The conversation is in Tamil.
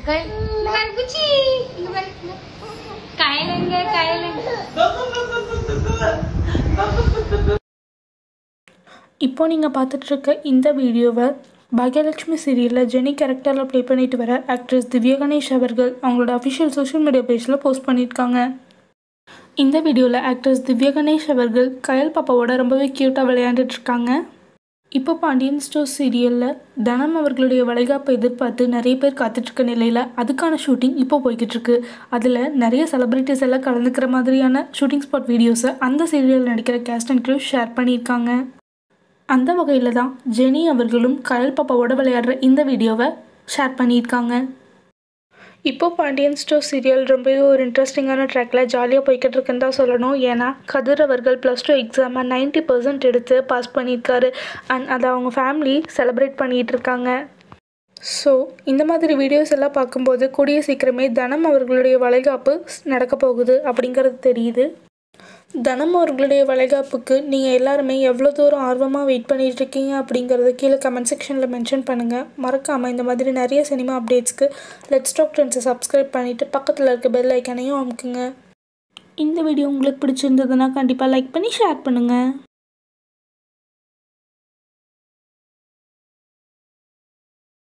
கை இந்த பாரு குச்சி இங்க பாரு கயலுங்க கயலுங்க இப்போ நீங்கள் பார்த்துட்ருக்க இந்த வீடியோவை பாக்யலட்சுமி சீரியலில் ஜெனி கேரக்டரில் ப்ளே பண்ணிட்டு வர ஆக்ட்ரஸ் திவ்யா கணேஷ் அவர்கள் அவங்களோட அஃபிஷியல் சோஷியல் மீடியா பேஜில் போஸ்ட் பண்ணியிருக்காங்க இந்த வீடியோவில் ஆக்ட்ரஸ் திவ்யா கணேஷ் அவர்கள் கயல் பாப்பாவோட ரொம்பவே க்யூட்டாக விளையாண்டுட்டு இருக்காங்க இப்போ பாண்டியன் ஸ்டோர் சீரியலில் தனம் அவர்களுடைய வளைகாப்பை எதிர்பார்த்து நிறைய பேர் காத்துட்ருக்க நிலையில் அதுக்கான ஷூட்டிங் இப்போ போய்கிட்டு இருக்கு அதில் நிறைய செலிப்ரிட்டிஸ் எல்லாம் கலந்துக்கிற மாதிரியான ஷூட்டிங் ஸ்பாட் வீடியோஸை அந்த சீரியலில் நடிக்கிற கேஸ்ட் அண்ட் க்ரூ ஷேர் பண்ணியிருக்காங்க அந்த வகையில் தான் ஜெனி அவர்களும் கயல் பாப்பாவோட விளையாடுற இந்த வீடியோவை ஷேர் பண்ணியிருக்காங்க இப்போ பாண்டியன் ஸ்டோர் சீரியல் ரொம்பவே ஒரு இன்ட்ரெஸ்டிங்கான ட்ராக்கில் ஜாலியாக போய்கிட்டு இருக்குன்னு தான் சொல்லணும் ஏன்னா கதிர் அவர்கள் ப்ளஸ் டூ எக்ஸாமை நைன்ட்டி பர்சன்ட் எடுத்து பாஸ் பண்ணியிருக்காரு அண்ட் அதை அவங்க ஃபேமிலி செலிப்ரேட் பண்ணிகிட்டு இருக்காங்க ஸோ இந்த மாதிரி வீடியோஸ் எல்லாம் பார்க்கும்போது கூடிய சீக்கிரமே தனம் அவர்களுடைய வளைகாப்பு நடக்க போகுது அப்படிங்கிறது தெரியுது தனம் அவர்களுடைய வளைகாப்புக்கு நீங்கள் எல்லாருமே எவ்வளோ தூரம் ஆர்வமாக வெயிட் பண்ணிட்டு இருக்கீங்க அப்படிங்கிறத கீழே கமெண்ட் செக்ஷனில் மென்ஷன் பண்ணுங்கள் மறக்காமல் இந்த மாதிரி நிறைய சினிமா அப்டேட்ஸ்க்கு லெட்ஸ் டாக் ட்ரெண்ட்ஸை சப்ஸ்கிரைப் பண்ணிவிட்டு பக்கத்தில் இருக்க பெல் ஐக்கனையும் அமுக்குங்க இந்த வீடியோ உங்களுக்கு பிடிச்சிருந்ததுன்னா கண்டிப்பாக லைக் பண்ணி ஷேர் பண்ணுங்கள்